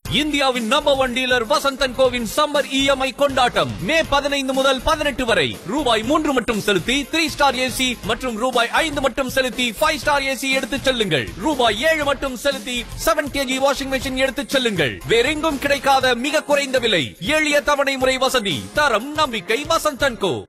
இந்தியாவின் number one dealer Vasanthan கோவின் summer EMI கொண்டாட்டம் மே பதினைந்து முதல் பதினெட்டு வரை ரூபாய் மூன்று மட்டும் செலுத்தி த்ரீ ஸ்டார் ஏசி மற்றும் ரூபாய் ஐந்து மட்டும் செலுத்தி ஃபைவ் ஸ்டார் ஏசி எடுத்துச் செல்லுங்கள் ரூபாய் ஏழு மட்டும் செலுத்தி செவன் கேஜி வாஷிங் மெஷின் எடுத்துச் செல்லுங்கள் வேறெங்கும் கிடைக்காத மிக குறைந்த விலை எளிய தவணை முறை வசதி தரம் நம்பிக்கை வசந்தன் கோ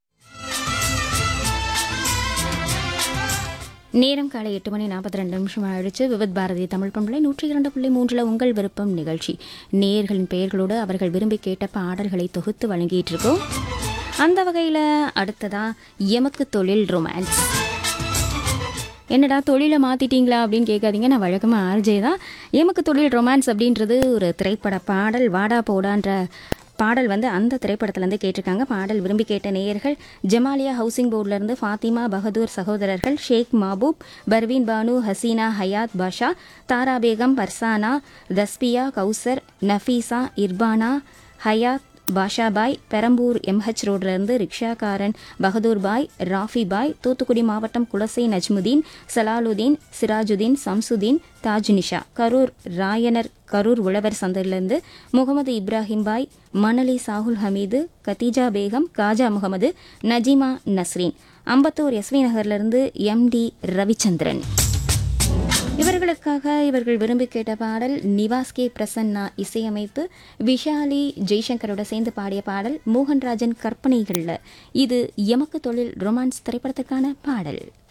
நேரம் காலை எட்டு மணி நாற்பத்தி ரெண்டு நிமிஷம் ஆயிடுச்சு விவித் பாரதி தமிழ் பண்பலை நூற்றி இரண்டு புள்ளி மூன்றில் உங்கள் விருப்பம் நிகழ்ச்சி நேயர்களின் பெயர்களோடு அவர்கள் விரும்பி கேட்ட பாடல்களை தொகுத்து வழங்கிட்டு இருக்கோம் அந்த வகையில் அடுத்ததா எமக்கு தொழில் ரொமான்ஸ் என்னடா தொழிலை மாற்றிட்டீங்களா அப்படின்னு கேட்காதீங்க நான் வழக்கமாக ஆர்ஜே தான் எமக்கு தொழில் ரொமான்ஸ் அப்படின்றது ஒரு திரைப்பட பாடல் வாடா போடான்ற பாடல் வந்து அந்த திரைப்படத்துலேருந்து கேட்டிருக்காங்க பாடல் விரும்பி கேட்ட நேயர்கள் ஜமாலியா ஹவுசிங் போர்ட்லேருந்து ஃபாத்திமா பகதூர் சகோதரர்கள் ஷேக் மாபூப் பர்வீன் பானு ஹசீனா ஹயாத் பாஷா தாரா பேகம் பர்சானா தஸ்பியா கௌசர் நஃபீசா இர்பானா ஹயாத் பாஷா பாய் பெரம்பூர் எம்ஹெச் ரோட்லேருந்து ரிக்ஷாக்காரன் பகதூர் பாய் ராஃபி பாய் தூத்துக்குடி மாவட்டம் குலசை நஜ்முதீன் சலாலுதீன் சிராஜுதீன் சம்சுதீன் தாஜ் நிஷா கரூர் ராயனர் கரூர் உழவர் சந்தையிலிருந்து முகமது இப்ராஹிம் பாய் மணலி சாகுல் ஹமீது கத்தீஜா பேகம் காஜா முகமது நஜீமா நஸ்ரீன் அம்பத்தூர் எஸ்வி நகர்லேருந்து எம்டி ரவிச்சந்திரன் இவர்களுக்காக இவர்கள் விரும்பி கேட்ட பாடல் நிவாஸ் கே பிரசன்னா இசையமைப்பு விஷாலி ஜெய்சங்கரோட சேர்ந்து பாடிய பாடல் மோகன்ராஜன் கற்பனைகளில் இது எமக்கு தொழில் ரொமான்ஸ் திரைப்படத்துக்கான பாடல்